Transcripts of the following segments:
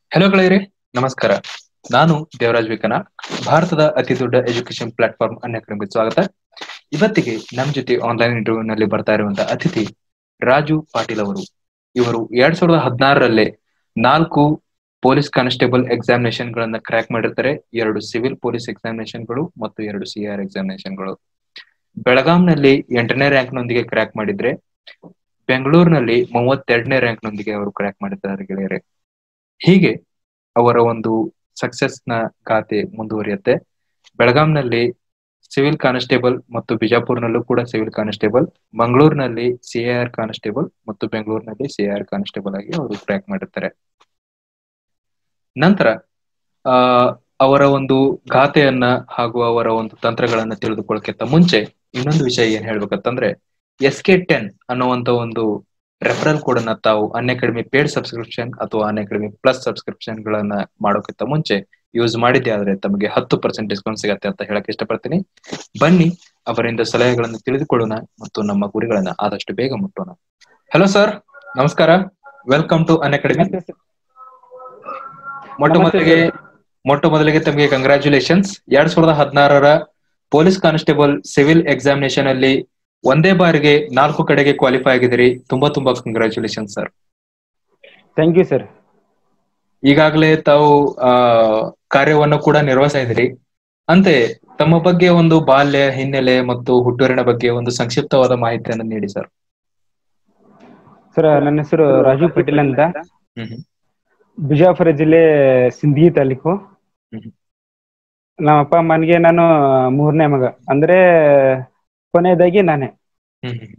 Hello ಗೆಳೆಯರೆ ನಮಸ್ಕಾರ ನಾನು ದೇವರಾಜ್ ವಿಕನ ಭಾರತದ ಅತಿ ದೊಡ್ಡ ಎಜುಕೇಶನ್ ಪ್ಲಾಟ್ಫಾರ್ಮ್ ಅನ್ಯ ಸ್ವಾಗತ ಇವತ್ತಿಗೆ ನಮ್ ಜೊತೆ ಆನ್ಲೈನ್ ಇಂಟರ್ವ್ಯೂ ನಲ್ಲಿ ಬರ್ತಾ ಇರುವಂತಹ ಅತಿಥಿ ರಾಜು ಪಾಟೀಲ್ ಅವರು ಇವರು ಎರಡ್ ಸಾವಿರದ ಹದಿನಾರರಲ್ಲೇ ನಾಲ್ಕು ಪೊಲೀಸ್ ಕಾನ್ಸ್ಟೇಬಲ್ ಎಕ್ಸಾಮಿನೇಷನ್ ಗಳನ್ನ ಕ್ರ್ಯಾಕ್ ಮಾಡಿರ್ತಾರೆ ಎರಡು ಸಿವಿಲ್ ಪೊಲೀಸ್ ಎಕ್ಸಾಮಿನೇಷನ್ ಗಳು ಮತ್ತು ಎರಡು ಸಿ ಆರ್ ಎಕ್ಸಾಮಿನೇಷನ್ ಗಳು ಬೆಳಗಾಂನಲ್ಲಿ ಎಂಟನೇ ರ್ಯಾಂಕ್ ನೊಂದಿಗೆ ಕ್ರ್ಯಾಕ್ ಮಾಡಿದ್ರೆ ಬೆಂಗಳೂರಿನಲ್ಲಿ ಮೂವತ್ತೆರಡನೇ ರ್ಯಾಂಕ್ ನೊಂದಿಗೆ ಅವರು ಕ್ರ್ಯಾಕ್ ಮಾಡಿದ್ದಾರೆ ಗೆಳೆಯರೆ ಹೀಗೆ ಅವರ ಒಂದು ಸಕ್ಸಸ್ ನ ಖಾತೆ ಮುಂದುವರಿಯುತ್ತೆ ಬೆಳಗಾಂನಲ್ಲಿ ಸಿವಿಲ್ ಕಾನ್ಸ್ಟೇಬಲ್ ಮತ್ತು ಬಿಜಾಪುರ್ನಲ್ಲೂ ಕೂಡ ಸಿವಿಲ್ ಕಾನ್ಸ್ಟೇಬಲ್ ಮಂಗಳೂರಿನಲ್ಲಿ ಸಿಆರ್ ಕಾನ್ಸ್ಟೇಬಲ್ ಮತ್ತು ಬೆಂಗಳೂರಿನಲ್ಲಿ ಸಿಆರ್ ಕಾನ್ಸ್ಟೇಬಲ್ ಆಗಿ ಅವರು ಕ್ರ್ಯಾಕ್ ಮಾಡಿರ್ತಾರೆ ನಂತರ ಆ ಅವರ ಒಂದು ಗಾಥೆಯನ್ನ ಹಾಗೂ ಅವರ ಒಂದು ತಂತ್ರಗಳನ್ನ ತಿಳಿದುಕೊಳ್ಳಕ್ಕಿಂತ ಮುಂಚೆ ಇನ್ನೊಂದು ವಿಷಯ ಏನ್ ಹೇಳ್ಬೇಕಂತಂದ್ರೆ ಎಸ್ ಕೆ ಟೆನ್ ಅನ್ನುವಂತ ಒಂದು ರೆಫರಲ್ ಕೋಡ್ ಅನ್ನ ತಾವು ಅನ್ ಅಕಾಡೆಮಿ ಪೇಡ್ ಸಬ್ಸ್ಕ್ರಿಪ್ಷನ್ ಅಥವಾ ಅನ್ ಅಕಾಡೆಮಿ ಪ್ಲಸ್ ಸಬ್ಸ್ಕ್ರಿಪ್ಷನ್ ಗಳನ್ನ ಮಾಡೋಕ್ಕಿಂತ ಮುಂಚೆ ಯೂಸ್ ಮಾಡಿದ್ದೆ ಆದ್ರೆ ತಮಗೆ ಹತ್ತು ಪರ್ಸೆಂಟ್ ಡಿಸ್ಕೌಂಟ್ ಸಿಗತ್ತೆ ಅಂತ ಹೇಳಕ್ ಇಷ್ಟಪಡ್ತೀನಿ ಬನ್ನಿ ಅವರಿಂದ ಸಲಹೆಗಳನ್ನು ತಿಳಿದುಕೊಳ್ಳೋಣ ಮತ್ತು ನಮ್ಮ ಗುರಿಗಳನ್ನ ಆದಷ್ಟು ಬೇಗ ಮುಟ್ಟೋಣ ಹಲೋ ಸರ್ ನಮಸ್ಕಾರ ವೆಲ್ಕಮ್ ಟು ಅನ್ ಅಕಾಡೆಮಿ ಮೊಟ್ಟ ಮೊದಲಿಗೆ ಮೊಟ್ಟ ಮೊದಲಿಗೆ ತಮಗೆ ಕಂಗ್ರಾಚುಲೇಷನ್ಸ್ ಎರಡ್ ಸಾವಿರದ ಹದಿನಾರರ ಪೊಲೀಸ್ ಕಾನ್ಸ್ಟೇಬಲ್ ಸಿವಿಲ್ ಎಕ್ಸಾಮಿನೇಷನ್ ಅಲ್ಲಿ ಒಂದೇ ಬಾರಿಗೆ ನಾಲ್ಕು ಕಡೆಗೆ ಕ್ವಾಲಿಫೈ ಆಗಿದ್ದೀರಿ ತುಂಬಾ ತುಂಬಾ congratulation sir thank you sir ಈಗಾಗಲೇ ತಾವು ಆ ಕಾರ್ಯವನ್ನು ಕೂಡ ನಿರ್ವಹಿಸ್ತಾ ಇದ್ದೀರಿ ಅಂತೆ ತಮ್ಮ ಬಗ್ಗೆ ಒಂದು ಬಾಲ್ಯ ಹಿನ್ನೆಲೆ ಮತ್ತು ಹುಟ್ಟೂರಿನ ಬಗ್ಗೆ ಒಂದು ಸಂಕ್ಷಿಪ್ತವಾದ ಮಾಹಿತಿಯನ್ನು ನೀಡಿ ಸರ್ ಸರ್ ನನ್ನ ಹೆಸರು ರಾಜು ಪಟೇಲ್ ಅಂತ ಹ್ಮ್ ಬಿಜಾಪುರ ಜಿಲ್ಲೆ ಸಿಂದಗಿ ತಾಲೂಕು ಹ್ಮ್. ನಮ್ಮ ಅಪ್ಪ ಅಮ್ಮನಿಗೆ ನಾನು ಮೂರನೇ ಮಗ ಅಂದ್ರೆ ಕೊನೆಯದಾಗಿ ನಾನೇ ಹ್ಮ್ ಹ್ಮ್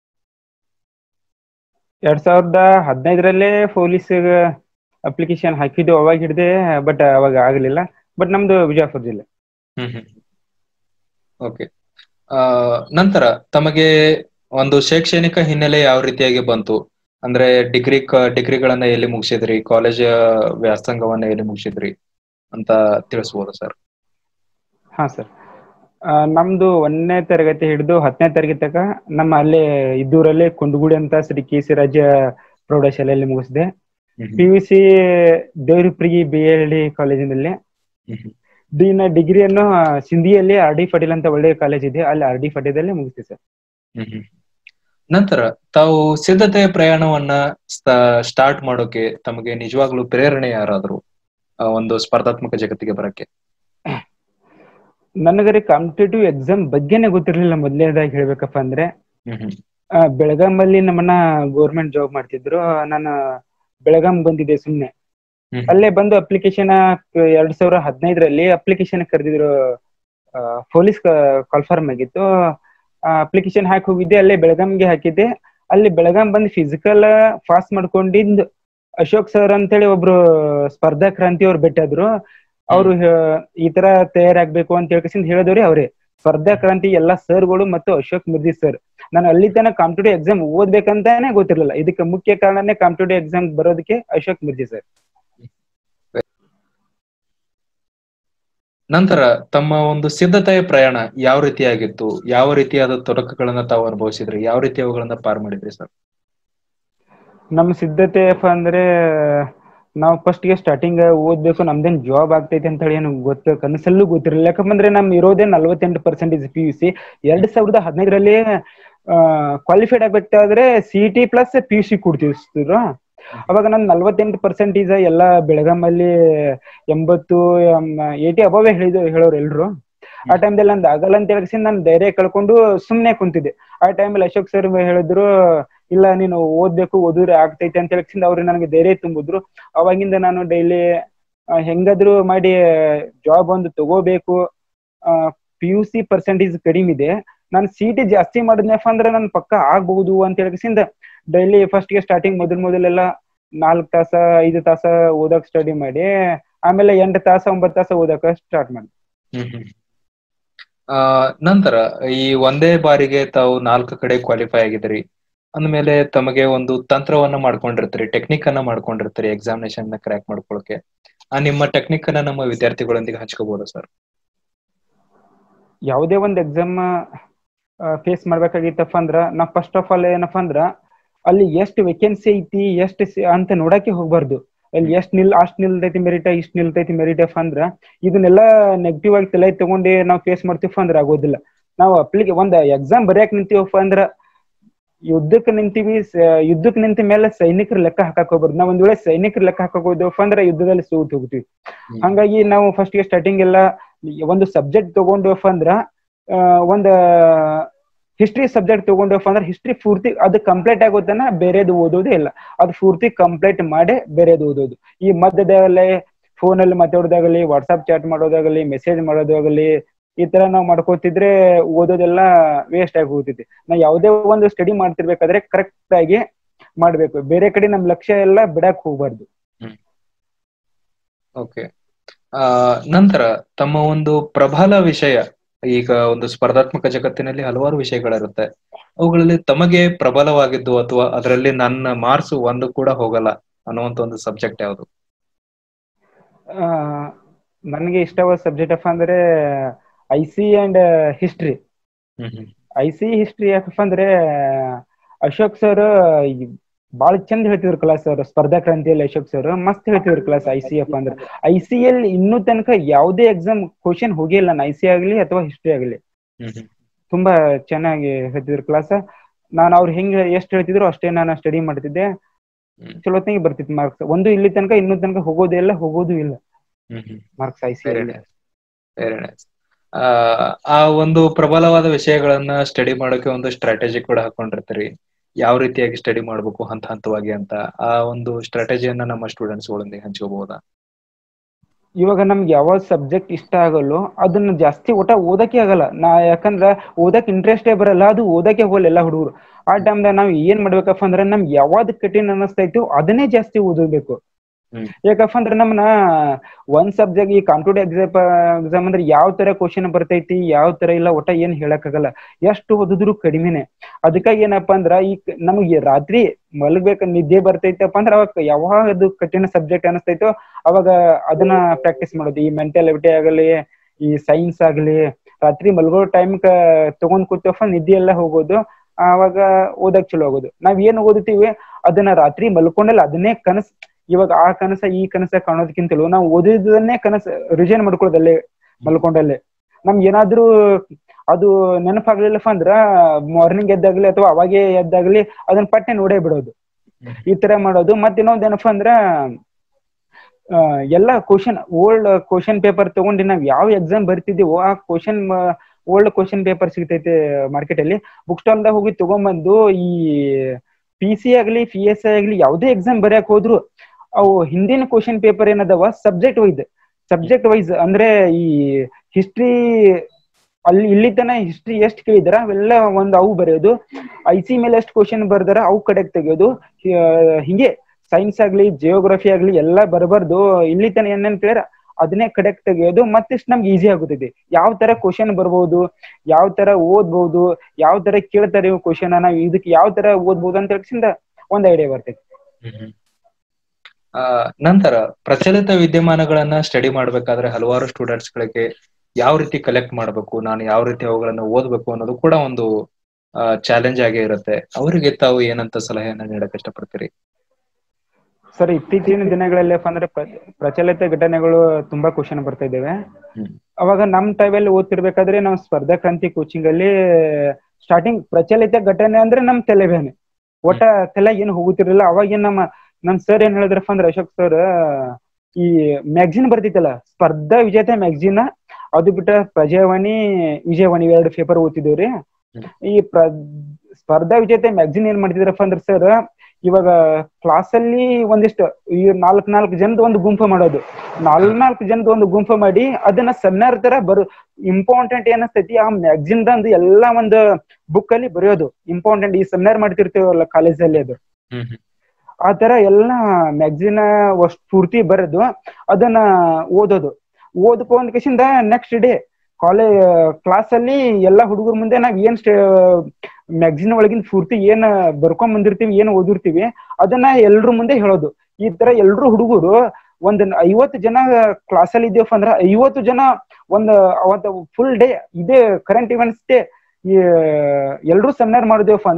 ಎರಡ್ ಸಾವಿರದ ಹದಿನೈದರಲ್ಲೇ ಪೊಲೀಸ್ ಅಪ್ಲಿಕೇಶನ್ ಹಾಕಿದ್ದು ಅವಾಗ ಹಿಡ್ದೆ ಬಟ್ ಅವಾಗ ಆಗಲಿಲ್ಲ ಬಟ್ ನಮ್ದು ಬಿಜಾಪುರ ಜಿಲ್ಲೆ ಹ್ಮ್ ಹ್ಮ್ ಓಕೆ ಆ ನಂತರ ತಮಗೆ ಒಂದು ಶೈಕ್ಷಣಿಕ ಹಿನ್ನೆಲೆ ಯಾವ ರೀತಿಯಾಗಿ ಬಂತು ಅಂದ್ರೆ ಡಿಗ್ರಿ ಡಿಗ್ರಿಗಳನ್ನ ಎಲ್ಲಿ ಮುಗಿಸಿದ್ರಿ ಕಾಲೇಜ್ ವ್ಯಾಸಂಗವನ್ನ ಎಲ್ಲಿ ಮುಗಿಸಿದ್ರಿ ಅಂತ ತಿಳಿಸ್ಬೋದಾ ಸರ್ ಹಾ ಸರ್ ನಮ್ದು ಒಂದನೇ ತರಗತಿ ಹಿಡಿದು ಹತ್ತನೇ ತರಗತಿ ತನಕ ನಮ್ಮ ಅಲ್ಲೇ ಇದ್ದೂರಲ್ಲೇ ಕುಂದಗುಡಿ ಅಂತ ಶ್ರೀ ಕೆ ಸಿ ರಾಜ್ಯ ಪ್ರೌಢಶಾಲೆಯಲ್ಲಿ ಮುಗಿಸಿದೆ ಪಿ ಯು ಸಿ ದೇವರಿಪ್ರಿಗಿ ಬಿ ಎಲ್ ಡಿ ಕಾಲೇಜಿನಲ್ಲಿ ಡಿನ ಡಿಗ್ರಿಯನ್ನು ಸಿಂಧಿಯಲ್ಲಿ ಆರ್ ಡಿ ಪಟೇಲ್ ಅಂತ ಒಳ್ಳೆಯ ಕಾಲೇಜ್ ಇದೆ ಅಲ್ಲಿ ಆರ್ ಡಿ ಪಟೇಲಲ್ಲಿ ಮುಗಿಸ್ತೀವಿ ಸರ್ ನಂತರ ತಾವು ಸಿದ್ಧತೆಯ ಪ್ರಯಾಣವನ್ನ ಸ್ಟಾರ್ಟ್ ಮಾಡೋಕೆ ತಮಗೆ ನಿಜವಾಗ್ಲೂ ಪ್ರೇರಣೆ ಯಾರಾದ್ರು ಆ ಒಂದು ಸ್ಪರ್ಧಾತ್ಮಕ ಜಗತ್ತಿಗೆ ಬರಕ್ಕೆ ನನಗರಿ ಕಾಂಪಿಟೇಟಿವ್ ಎಕ್ಸಾಮ್ ಬಗ್ಗೆನೇ ಗೊತ್ತಿರ್ಲಿಲ್ಲ ಮೊದಲನೇದಾಗಿ ಹೇಳ್ಬೇಕಪ್ಪ ಅಂದ್ರೆ ಆ, ಬೆಳಗಾಮಲ್ಲಿ ನಮ್ಮನ್ನ ಗೌರ್ಮೆಂಟ್ ಜಾಬ್ ಮಾಡ್ತಿದ್ರು ನಾನು ಬೆಳಗಾಂ ಬಂದಿದ್ದೆ ಸುಮ್ನೆ ಹ್ಮ್. ಅಲ್ಲೇ ಬಂದು ಅಪ್ಲಿಕೇಶನ್ ಎರಡ್ ಸಾವಿರ ಹದಿನೈದರಲ್ಲಿ ಅಪ್ಲಿಕೇಶನ್ ಕರೆದಿದ್ರು ಪೊಲೀಸ್ ಕಾಲ್ಫಾರ್ಮ್ ಆಗಿತ್ತು ಅಪ್ಲಿಕೇಶನ್ ಹಾಕಿ ಹೋಗಿದ್ದೆ ಅಲ್ಲೇ ಬೆಳಗಾಂಗೆ ಹಾಕಿದ್ದೆ ಅಲ್ಲಿ ಬೆಳಗಾಂ ಬಂದು ಫಿಸಿಕಲ್ ಪಾಸ್ ಮಾಡ್ಕೊಂಡಿದ್ ಅಶೋಕ್ ಸರ್ ಅಂತೇಳಿ ಒಬ್ರು ಸ್ಪರ್ಧಾ ಕ್ರಾಂತಿ ಅವ್ರು ಭೇಟಿಯಾದ್ರು ಅವರು ಈ ತರ ತಯಾರಾಗ್ಬೇಕು ಅಂತ ಹೇಳ್ಕಸಿಂದ ಹೇಳಿದವ್ರಿ ಅವರೇ ಸ್ಪರ್ಧಾ ಕ್ರಾಂತಿ ಎಲ್ಲಾ ಸರ್ಗಳು ಮತ್ತು ಅಶೋಕ್ ಮಿರ್ಜಿ ಸರ್ ನಾನು ಅಲ್ಲಿ ತನಕ ಕಾಂಪಿಟೇಟಿವ್ ಎಕ್ಸಾಮ್ ಓದ್ಬೇಕಂತಾನೆ ಗೊತ್ತಿರಲಿಲ್ಲ ಇದಕ್ಕೆ ಮುಖ್ಯ ಕಾರಣನೇ ಕಾಂಪಿಟೇಟಿವ್ ಎಕ್ಸಾಮ್ ಬರೋದಕ್ಕೆ ಅಶೋಕ್ ಮಿರ್ಜಿ ಸರ್ ನಂತರ ತಮ್ಮ ಒಂದು ಸಿದ್ಧತೆಯ ಪ್ರಯಾಣ ಯಾವ ರೀತಿಯಾಗಿತ್ತು ಯಾವ ರೀತಿಯಾದ ತೊಡಕುಗಳನ್ನ ತಾವು ಅನುಭವಿಸಿದ್ರಿ ಯಾವ ರೀತಿ ಅವುಗಳನ್ನ ಪಾರ್ ಮಾಡಿದ್ರಿ ಸರ್ ನಮ್ಮ ಸಿದ್ಧತೆ ಏನಪ್ಪ ಅಂದ್ರೆ ನಾವು ಫಸ್ಟ್ ಗೆ ಸ್ಟಾರ್ಟಿಂಗ್ ಓದ್ಬೇಕು ನಮ್ದೇನ್ ಜಾಬ್ ಆಗ್ತೈತೆ ಅಂತ ಹೇಳಿ ಏನು ಗೊತ್ತ ಕನಸಲ್ಲೂ ಗೊತ್ತಿರಲಿಲ್ಲ ಯಾಕಂದ್ರೆ ನಮ್ ಇರೋದೇ ನಲ್ವತ್ತೆಂಟು ಪರ್ಸೆಂಟೇಜ್ ಪಿ ಯು ಸಿ ಎರಡ್ ಸಾವಿರದ ಹದಿನೈದರಲ್ಲಿ ಕ್ವಾಲಿಫೈಡ್ ಆಗ್ಬೇಕಾದ್ರೆ C T plus P U C ಕೊಡ್ತಿದ್ರು ಅವಾಗ ನನ್ ನಲ್ವತ್ತೆಂಟು ಪರ್ಸೆಂಟೇಜ್ ಎಲ್ಲ ಬೆಳಗಾಮಲ್ಲಿ ಎಂಬತ್ತು ಏಟಿ ಅಬವೇ ಹೇಳಿದ್ರು ಹೇಳೋರು ಎಲ್ರು ಆ ಟೈಮ್ದಲ್ಲಿ ನಂದು ಆಗಲ್ಲ ಅಂತ ಹೇಳಿ ನಾನು ಧೈರ್ಯ ಕಳ್ಕೊಂಡು ಸುಮ್ನೆ ಕುಂತಿದ್ದೆ ಆ ಟೈಮಲ್ಲಿ ಅಶೋಕ್ ಸರ್ ಹೇಳಿದ್ರು ಇಲ್ಲ ನೀನು ಓದ್ಬೇಕು ಓದಿದ್ರೆ ಆಗ್ತೈತೆ ಅಂತ ಹೇಳಿ ಅವ್ರು ನನಗೆ ಧೈರ್ಯ ತುಂಬಿದ್ರು ಅವಾಗಿಂದ ನಾನು ಡೈಲಿ ಹೆಂಗಾದ್ರು ಮಾಡಿ ಜಾಬ್ ಒಂದು ತಗೋಬೇಕು ಪಿ ಯು ಸಿ ಪರ್ಸೆಂಟೇಜ್ ಕಡಿಮೆ ಇದೆ ನಾನು ಸಿ ಟಿ ಜಾಸ್ತಿ ಮಾಡಿದ್ನಪ್ಪ ಅಂದ್ರೆ ನನ್ ಪಕ್ಕ ಆಗ್ಬಹುದು ಅಂತ ಹೇಳಕಿಸಿಂದ ಡೈಲಿ ಫಸ್ಟ್ ಗೆ ಸ್ಟಾರ್ಟಿಂಗ್ ಮೊದಲ್ ಮೊದಲೆಲ್ಲ ನಾಲ್ಕ್ ತಾಸ ಐದು ತಾಸ ಓದಕ್ ಸ್ಟಡಿ ಮಾಡಿ ಆಮೇಲೆ ಎಂಟು ತಾಸ ಒಂಬತ್ತು ತಾಸ ಓದಕ ಸ್ಟಾರ್ಟ್ ಮಾಡಿ ಆ ನಂತರ ಈ ಒಂದೇ ಬಾರಿಗೆ ತಾವು ನಾಲ್ಕು ಕಡೆ ಕ್ವಾಲಿಫೈ ಆಗಿದ್ರಿ ಅಂದ್ಮೇಲೆ ತಮಗೆ ಒಂದು ತಂತ್ರವನ್ನ ಮಾಡ್ಕೊಂಡಿರ್ತೀರಿ ಟೆಕ್ನಿಕ್ ಅನ್ನ ಮಾಡ್ಕೊಂಡಿರ್ತೀರಿ ಎಕ್ಸಾಮಿನೇಷನ್ ನ ಕ್ರ್ಯಾಕ್ ಮಾಡ್ಕೊಳಕ್ಕೆ ಆ ನಿಮ್ಮ ಟೆಕ್ನಿಕ್ ಅನ್ನ ನಮ್ಮ ವಿದ್ಯಾರ್ಥಿಗಳೊಂದಿಗೆ ಹಂಚ್ಕೋಬಹುದಾ ಸರ್ ಯಾವುದೇ ಒಂದು ಎಕ್ಸಾಮ್ ಫೇಸ್ ಮಾಡ್ಬೇಕಾಗಿತ್ತಪ್ಪ ಅಂದ್ರ ನಾ ಫಸ್ಟ್ ಆಫ್ ಆಲ್ ಏನಪ್ಪ ಅಂದ್ರ ಅಲ್ಲಿ ಎಷ್ಟು ವೇಕೆನ್ಸಿ ಐತಿ ಎಷ್ಟು ಅಂತ ನೋಡಕ್ಕೆ ಹೋಗ್ಬಾರ್ದು ಅಲ್ಲಿ ಎಷ್ಟ್ ನಿಲ್ ಅಷ್ಟ್ ನಿಲ್ತೈತಿ ಮೆರಿಟ ಇಷ್ಟ್ ನಿಲ್ತೈತಿ ಮೆರಿಟಫ್ ಅಂದ್ರ ಇದನ್ನೆಲ್ಲ ನೆಗೆಟಿವ್ ಆಗಿ ತಲೆ ತಗೊಂಡು ನಾವು ಫೇಸ್ ಮಾಡ್ತೀವಪ್ಪ ಅಂದ್ರ ಆಗೋದಿಲ್ಲ ನಾವು ಅಪ್ಲಿಕೆ ಒಂದ್ ಎಕ್ಸಾಮ್ ಬರೆಯಕ್ ನಿಂತೀವಪ್ಪ ಅಂದ್ರ ಯುದ್ಧಕ್ಕೆ ನಿಂತೀವಿ ಸ- ಯುದ್ಧಕ್ಕೆ ನಿಂತ ಮೇಲೆ ಸೈನಿಕರ ಲೆಕ್ಕ ಹಾಕಕ್ ಹೋಗ್ಬಾರ್ದು ನಾವ್ ಒಂದ್ ವೇಳೆ ಸೈನಿಕರ ಲೆಕ್ಕ ಹಾಕಕ್ ಹೋದ್ವಪ್ಪ ಅಂದ್ರೆ ಯುದ್ಧದಲ್ಲಿ ಸೋತ್ ಹೋಗ್ತೀವಿ ಹಂಗಾಗಿ ನಾವು ಫಸ್ಟ್ ಗೆ ಸ್ಟಾರ್ಟಿಂಗ್ ಎಲ್ಲ ಒಂದು ಸಬ್ಜೆಕ್ಟ್ ತಗೊಂಡ್ವಪ್ಪ ಅಂದ್ರ ಆ, ಒಂದ್ ಹಿಸ್ಟ್ರಿ ಸಬ್ಜೆಕ್ಟ್ ತಗೊಂಡ್ವಪ್ಪ ಅಂದ್ರೆ ಹಿಸ್ಟ್ರಿ ಪೂರ್ತಿ ಅದು ಕಂಪ್ಲೀಟ್ ಆಗೋತನ ಬೇರೆದು ಓದೋದೇ ಇಲ್ಲ ಅದು ಪೂರ್ತಿ ಕಂಪ್ಲೀಟ್ ಮಾಡೇ ಬೇರೆದು ಓದೋದು ಈ ಮಧ್ಯದಲ್ಲೇ ಫೋನಲ್ಲಿ ಮಾತಾಡೋದಾಗಲಿ ವಾಟ್ಸ್ಆಪ್ ಚಾಟ್ ಮಾಡೋದಾಗಲಿ ಮೆಸೇಜ್ ಮಾಡೋದಾಗಲಿ ಈ ತರ ನಾವು ಮಾಡ್ಕೋತಿದ್ರೆ ಓದೋದೆಲ್ಲ ವೇಸ್ಟ್ ಆಗಿ ಹೋಗ್ತೈತಿ ನಾವು ಯಾವುದೇ ಒಂದು ಸ್ಟಡಿ ಮಾಡ್ತಿರ್ಬೇಕಾದ್ರೆ ಕರೆಕ್ಟ್ ಆಗಿ ಮಾಡ್ಬೇಕು ಬೇರೆ ಕಡೆ ನಮ್ ಲಕ್ಷ್ಯ ಎಲ್ಲ ಬಿಡಕ್ ಹೋಗ್ಬಾರ್ದು ಓಕೆ ಆ ನಂತರ ತಮ್ಮ ಒಂದು ಪ್ರಬಲ ವಿಷಯ ಈಗ ಒಂದು ಸ್ಪರ್ಧಾತ್ಮಕ ಜಗತ್ತಿನಲ್ಲಿ ಹಲವಾರು ವಿಷಯಗಳಿರುತ್ತೆ ಅವುಗಳಲ್ಲಿ ತಮಗೆ ಪ್ರಬಲವಾಗಿದ್ದು ಅಥವಾ ಅದರಲ್ಲಿ ನನ್ನ ಮಾರ್ಕ್ಸ್ ಒಂದು ಕೂಡ ಹೋಗಲ್ಲ ಅನ್ನುವಂತ ಒಂದು ಸಬ್ಜೆಕ್ಟ್ ಯಾವುದು ಆ, ನನಗೆ ಇಷ್ಟವಾದ ಸಬ್ಜೆಕ್ಟ್ ಅಪ್ಪ ಅಂದ್ರೆ I C and history hmm hmm I C history ಯಾಕಪ್ಪ ಅಂದ್ರೆ ಅಶೋಕ್ ಸರ್ ಬಾಳ ಚಂದ ಹೇಳ್ತಿದ್ರು ಕ್ಲಾಸ್ ಅವ್ರು ಸ್ಪರ್ಧಾ ಕ್ರಾಂತಿಯಲ್ಲಿ ಅಶೋಕ್ ಸರ್ ಮಸ್ತ್ ಹೇಳ್ತಿದ್ರು ಕ್ಲಾಸ್ ಐ ಸಿ ಅಪ್ಪ ಅಂದ್ರೆ ಐ ಸಿ ಅಲ್ಲಿ ಇನ್ನೂ ತನಕ ಯಾವುದೇ ಎಕ್ಸಾಮ್ ಕ್ವಶನ್ ಹೋಗಿಲ್ಲ ಐ ಸಿ ಆಗ್ಲಿ ಅಥವಾ ಹಿಸ್ಟ್ರಿ ಆಗ್ಲಿ ಹ್ಮ್ ಹ್ಮ್ ತುಂಬಾ ಚೆನ್ನಾಗಿ ಹೇಳ್ತಿದ್ರು ಕ್ಲಾಸ್ ನಾನು ಅವ್ರು ಹೆಂಗ್ ಎಷ್ಟ್ ಹೇಳ್ತಿದ್ರು ಅಷ್ಟೇ ನಾನು ಸ್ಟಡಿ ಮಾಡ್ತಿದ್ದೆ ಹ್ಮ್. ಚಲೋತ್ನಾಗಿ ಬರ್ತಿತ್ತು ಮಾರ್ಕ್ಸ್ ಒಂದು ಇಲ್ಲಿ ತನಕ ಇನ್ನೂ ತನಕ ಹೋಗೋದೇ ಇಲ್ಲ ಹೋಗೋದು ಇಲ್ಲ hmm hmm marks I C very nice very nice ಆ ಒಂದು ಪ್ರಬಲವಾದ ವಿಷಯಗಳನ್ನ ಸ್ಟಡಿ ಮಾಡೋಕೆ ಒಂದು ಸ್ಟ್ರಾಟಜಿ ಕೂಡ ಹಾಕೊಂಡಿರ್ತೀರಿ ಯಾವ ರೀತಿಯಾಗಿ ಸ್ಟಡಿ ಮಾಡ್ಬೇಕು ಹಂತ ಹಂತವಾಗಿ ಅಂತ ಆ ಒಂದು ಸ್ಟ್ರಾಟಜಿಯನ್ನ ನಮ್ಮ ಸ್ಟೂಡೆಂಟ್ಸ್ ಗಳೊಂದಿಗೆ ಹಂಚ್ಕೋಬಹುದಾ ಇವಾಗ ನಮ್ಗೆ ಯಾವ ಸಬ್ಜೆಕ್ಟ್ ಇಷ್ಟ ಆಗಲ್ಲೋ ಅದನ್ನ ಜಾಸ್ತಿ ಒಟ್ಟ ಓದಕ್ಕೆ ಆಗಲ್ಲ ನಾ ಯಾಕಂದ್ರ ಓದಕ್ ಇಂಟ್ರೆಸ್ಟೇ ಬರಲ್ಲ ಅದು ಓದಕ್ಕೆ ಹೋಗಲ್ಲ ಎಲ್ಲ ಹುಡುಗರು ಆ ಟೈಮ್ದಾಗ ನಾವ್ ಏನ್ ಮಾಡ್ಬೇಕಪ್ಪ ಅಂದ್ರೆ ನಮ್ಗೆ ಯಾವ್ದು ಕಠಿಣ ಅನಿಸ್ತೈತೋ ಅದನ್ನೇ ಜಾಸ್ತಿ ಓದಬೇಕು ಹ್ಮ್. ಯಾಕಪ್ಪ ಅಂದ್ರೆ ನಮ್ನ ಒಂದ್ ಸಬ್ಜೆಕ್ಟ್ ಈ ಕಾಂಪಿಟೇಟಿವ್ ಎಕ್ಸಾಮ್ ಎಕ್ಸಾಮ್ ಅಂದ್ರೆ ಯಾವ ತರ ಕ್ವಶನ್ ಬರ್ತೈತಿ ಯಾವ ತರ ಇಲ್ಲ ಒಟ್ಟ ಏನ್ ಹೇಳಕ್ಕಾಗಲ್ಲ ಎಷ್ಟು ಓದಿದ್ರು ಕಡಿಮೆನೆ ಅದಕ್ಕಾಗಿ ಏನಪ್ಪಾ ಅಂದ್ರ ಈ ಕ- ನಮ್ಗೆ ರಾತ್ರಿ ಮಲಗ್ಬೇಕ ನಿದ್ದೆ ಬರ್ತೈತಪ್ಪ ಅಂದ್ರ ಅವಾಗ ಯಾವಾಗ ಅದು ಕಠಿಣ ಸಬ್ಜೆಕ್ಟ್ ಅನಿಸ್ತೈತೋ ಅವಾಗ ಅದನ್ನ ಪ್ರಾಕ್ಟೀಸ್ ಮಾಡೋದು ಈ ಮೆಂಟಲ್ ಎಬಿಲಿಟಿ ಆಗಲಿ ಈ ಸೈನ್ಸ್ ಆಗಲಿ ರಾತ್ರಿ ಮಲ್ಗೋ ಟೈಮ್ ತಗೊಂಡ್ ಕೂತಪ್ಪ ನಿದ್ದೆ ಎಲ್ಲ ಹೋಗೋದು ಆವಾಗ ಓದಕ್ ಚಲೋ ಆಗೋದು ನಾವ್ ಏನ್ ಓದುತ್ತೀವಿ ಅದನ್ನ ರಾತ್ರಿ ಮಲ್ಕೊಂಡಲ್ಲ ಅದನ್ನೇ ಕನಸ್ ಇವಾಗ ಆ ಕನಸ ಈ ಕನಸ ಕಾಣೋದಕ್ಕಿಂತಲೂ ನಾವು ಓದಿದ್ದನ್ನೇ ಕನಸ ರಿಜನ್ ಮಾಡ್ಕೊಳ್ಳೋದಲ್ಲೇ ಮಲ್ಕೊಂಡಲ್ಲೇ ನಮ್ಗೆ ಏನಾದ್ರೂ ಅದು ನೆನಪಾಗ್ಲಿಲ್ಲಪ್ಪ ಅಂದ್ರ ಮಾರ್ನಿಂಗ್ ಎದ್ದಾಗ್ಲಿ ಅಥವಾ ಅವಾಗೆ ಎದ್ದಾಗ್ಲಿ ಅದನ್ನ ಪಟ್ಟೆ ನೋಡೇ ಬಿಡೋದು ಈ ತರ ಮಾಡೋದು ಮತ್ತೆ ಇನ್ನೊಂದ್ ಏನಪ್ಪಾ ಅಂದ್ರ ಆ, ಎಲ್ಲ ಕ್ವಶನ್ ಓಲ್ಡ್ ಕ್ವಶನ್ ಪೇಪರ್ ತಗೊಂಡು ನಾವ್ ಯಾವ ಎಕ್ಸಾಮ್ ಬರ್ತಿದೀವೋ ಆ ಕ್ವಶನ್ ಓಲ್ಡ್ ಕ್ವಶನ್ ಪೇಪರ್ ಸಿಗ್ತೈತೆ ಮಾರ್ಕೆಟ್ ಅಲ್ಲಿ ಬುಕ್ ಸ್ಟಾಲ್ ದಾಗ ಹೋಗಿ ತಗೊಂಬಂದು ಈ ಪಿ ಸಿ ಆಗ್ಲಿ ಪಿ ಎಸ್ ಐ ಆಗ್ಲಿ ಯಾವ್ದೇ ಎಕ್ಸಾಮ್ ಬರೆಯಕ್ ಹೋದ್ರು ಅವು ಹಿಂದಿನ ಕ್ವಶನ್ ಪೇಪರ್ ಏನದವ ಸಬ್ಜೆಕ್ಟ್ ವೈಸ್ ಸಬ್ಜೆಕ್ಟ್ ವೈಸ್ ಅಂದ್ರೆ ಈ ಹಿಸ್ಟ್ರಿ ಅಲ್ಲಿ ಇಲ್ಲಿ ತನ ಹಿಸ್ಟ್ರಿ ಎಷ್ಟ್ ಕೇಳಿದಾರ ಅವೆಲ್ಲ ಒಂದ್ ಅವು ಬರೆಯೋದು ಐ ಸಿ ಮೇಲೆ ಎಷ್ಟು ಕ್ವಶನ್ ಬರ್ದಾರ ಅವು ಕಡೆಗ್ ತೆಗೆಯೋದು ಆ, ಹಿಂಗೆ ಸೈನ್ಸ್ ಆಗ್ಲಿ ಜಿಯೋಗ್ರಫಿ ಆಗ್ಲಿ ಎಲ್ಲ ಬರಬಾರ್ದು ಇಲ್ಲಿ ತನ ಏನೇನ್ ಕೇಳ್ಯಾರ ಅದನ್ನೇ ಕಡೆಕ್ ತೆಗೆಯೋದು ಮತ್ತಿಷ್ಟು ನಮ್ಗೆ ಈಸಿ ಆಗುತ್ತದೆ ಯಾವ ತರ ಕ್ವಶನ್ ಬರ್ಬೋದು ಯಾವ ತರ ಓದ್ಬಹುದು ಯಾವ ತರ ಕೇಳ್ತಾರೆ ಇವು ಕ್ವಶನ್ ನಾವ್ ಇದಕ್ಕೆ ಯಾವ ತರ ಓದ್ಬೋದು ಅಂತ ಹೇಳ್ಸಿಂದ ಒಂದ್ ಐಡಿಯಾ ಬರ್ತೈತಿ ಆ ನಂತರ ಪ್ರಚಲಿತ ವಿದ್ಯಮಾನಗಳನ್ನ ಸ್ಟಡಿ ಮಾಡ್ಬೇಕಾದ್ರೆ ಹಲವಾರು ಸ್ಟೂಡೆಂಟ್ಸ್ ಗಳಿಗೆ ಯಾವ ರೀತಿ ಕಲೆಕ್ಟ್ ಮಾಡಬೇಕು ನಾನು ಯಾವ ರೀತಿ ಅವುಗಳನ್ನ ಓದ್ಬೇಕು ಅನ್ನೋದು ಕೂಡ ಒಂದು ಚಾಲೆಂಜ್ ಆಗೇ ಇರುತ್ತೆ ಅವರಿಗೆ ತಾವು ಏನಂತ ಸಲಹೆಯನ್ನ ನೀಡಕ್ ಇಷ್ಟಪಡ್ತೀರಿ ಸರ್ ಇತ್ತೀಚಿನ ದಿನಗಳಲ್ಲಿ ಏನಪ್ಪಾ ಅಂದ್ರೆ ಪ್ರ- ಪ್ರಚಲಿತ ಘಟನೆಗಳು ತುಂಬಾ ಕ್ವಶನ್ ಬರ್ತಾ ಇದ್ದೇವೆ ಹ್ಮ್. ಅವಾಗ ನಮ್ ಟೈಮಲ್ಲಿ ಓದ್ತಿರ್ಬೇಕಾದ್ರೆ ನಾವು ಸ್ಪರ್ಧಾ ಕ್ರಾಂತಿ ಕೋಚಿಂಗ್ ಅಲ್ಲಿ ಸ್ಟಾರ್ಟಿಂಗ್ ಪ್ರಚಲಿತ ಘಟನೆ ಅಂದ್ರೆ ನಮ್ ತಲೆಬೇನೆ ಒಟ್ಟ ತಲೆ ಏನು ಹೋಗುತ್ತಿರ್ಲಿಲ್ಲ ಅವಾಗ ಏನ್ ನಮ್ಮ ನಮ್ ಸರ್ ಏನ್ ಹೇಳಿದ್ರಪ್ಪ ಅಂದ್ರೆ ಅಶೋಕ್ ಸರ್ ಈ ಮ್ಯಾಗ್ಝಿನ್ ಬರ್ತಿತ್ತಲ್ಲ ಸ್ಪರ್ಧಾ ವಿಜೇತ ಮ್ಯಾಗ್ಝಿನ್ ಅದು ಬಿಟ್ಟ ಪ್ರಜಾವಾಣಿ ವಿಜಯವಾಣಿ ಎರಡು ಪೇಪರ್ ಓದ್ತಿದ್ದೇವ್ರಿ ಹ್ಮ್. ಈ ಪ್ರ ಸ್ಪರ್ಧಾ ವಿಜೇತ ಮ್ಯಾಗ್ಝಿನ್ ಏನ್ ಮಾಡ್ತಿದ್ರಪ್ಪ ಅಂದ್ರೆ ಸರ್ ಇವಾಗ ಕ್ಲಾಸ್ ಅಲ್ಲಿ ಒಂದಿಷ್ಟು ಈ ನಾಲ್ಕ್ ನಾಲ್ಕು ಜನದ ಒಂದು ಗುಂಪು ಮಾಡೋದು ನಾಲ್ನಾಲ್ಕು ಜನದ ಒಂದು ಗುಂಪು ಮಾಡಿ ಅದನ್ನ ಸೆಮಿನಾರ್ ತರ ಬರು ಇಂಪಾರ್ಟೆಂಟ್ ಏನಸ್ತೈತಿ ಆ ಮ್ಯಾಗ್ಝಿನ್ ದಂದು ಎಲ್ಲಾ ಒಂದು ಬುಕ್ ಅಲ್ಲಿ ಬರೆಯೋದು ಇಂಪಾರ್ಟೆಂಟ್ ಈ ಸೆಮಿನಾರ್ ಮಾಡ್ತಿರ್ತೀವಲ್ಲ ಕಾಲೇಜಲ್ಲಿ ಅದು ಹ್ಮ್ ಹ್ಮ್ ಆ ತರ ಎಲ್ಲಾ ಮ್ಯಾಗ್ಝಿನ್ ಅಷ್ಟು ಪೂರ್ತಿ ಬರೆದು ಅದನ್ನ ಓದೋದು ಓದ್ಕೊಂಡ್ ಕಿಸಿಂದ ನೆಕ್ಸ್ಟ್ ಡೇ ಕಾಲೇಜ್ ಕ್ಲಾಸ್ ಅಲ್ಲಿ ಎಲ್ಲಾ ಹುಡುಗರ ಮುಂದೆ ನಾವ್ ಏನ್ ಮ್ಯಾಗ್ಝಿನ್ ಒಳಗಿನ ಪೂರ್ತಿ ಏನ್ ಬರ್ಕೊಂಡ್ ಬಂದಿರ್ತೀವಿ ಏನ್ ಓದಿರ್ತೀವಿ ಅದನ್ನ ಎಲ್ರ ಮುಂದೆ ಹೇಳೋದು ಈ ತರ ಎಲ್ರು ಹುಡುಗರು ಒಂದ್ ಐವತ್ತು ಜನ ಕ್ಲಾಸ್ ಅಲ್ಲಿ ಇದ್ದೇವಪ್ಪ ಅಂದ್ರ ಐವತ್ತು ಜನ ಒಂದ್ ಅವತ್ತ ಫುಲ್ ಡೇ ಇದೇ ಕರೆಂಟ್ ಇವೆಂಟ್ಸ್ ಡೇ ಎಲ್ರು ಸೆಮಿನಾರ್ ಮಾಡಿದೇವಪ್ಪ ಅಂದ್ರ